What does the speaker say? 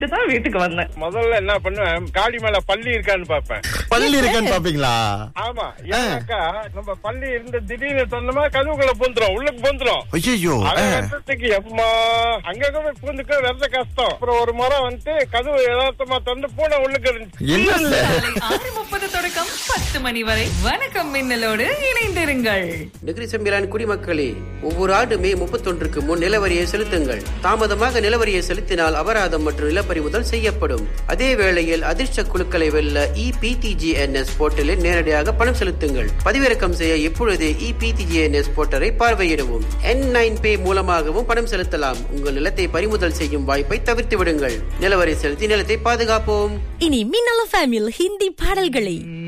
தான் வீட்டுக்கு வந்தேன் முதல்ல என்ன பண்ணுவேன் காடி மேல பள்ளி இருக்கான்னு பாப்பேன் பள்ளி இருக்கான்னு பாப்பீங்களா ஆமா ஏன்னாக்கா நம்ம பள்ளி இருந்து திடீர்னு சொன்னோமா கதவுக்குள்ள பூந்துரும் உள்ளுக்கு பூந்துரும் ஐயோ அகத்துக்கு எம்மா அங்க போய் பூந்துக்க வெறத கஷ்டம் அப்புறம் ஒரு முறை வந்துட்டு கதவு யதார்த்தமா திறந்து பூனை உள்ளுக்கு இருந்துச்சு என்ன சார் காலை ஆறு முப்பது தொடக்கம் பத்து மணி வரை வணக்கம் மின்னலோடு இணைந்திருங்கள் நெகிரி செம்பிலான் குடிமக்களே ஒவ்வொரு ஆண்டு மே முப்பத்தொன்றுக்கு முன் நிலவரியை செலுத்துங்கள் தாமதமாக நிலவரியை செலுத்தினால் அபராதம் மற்றும் நிலப்பறிமுதல் செய்யப்படும் அதே வேளையில் அதிர்ஷ்ட குழுக்களை வெல்ல இபிடிஜிஎன்எஸ் போர்ட்டலில் நேரடியாக பணம் செலுத்துங்கள் பதிவிறக்கம் செய்ய இப்பொழுதே இபிடிஜிஎன்எஸ் போர்ட்டலை பார்வையிடவும் என் நைன் பே மூலமாகவும் பணம் செலுத்தலாம் உங்கள் நிலத்தை பறிமுதல் செய்யும் வாய்ப்பை தவிர்த்து விடுங்கள் நிலவரி செலுத்தி நிலத்தை பாதுகாப்போம் இனி மின்னல ஃபேமியில் ஹிந்தி பாடல்களை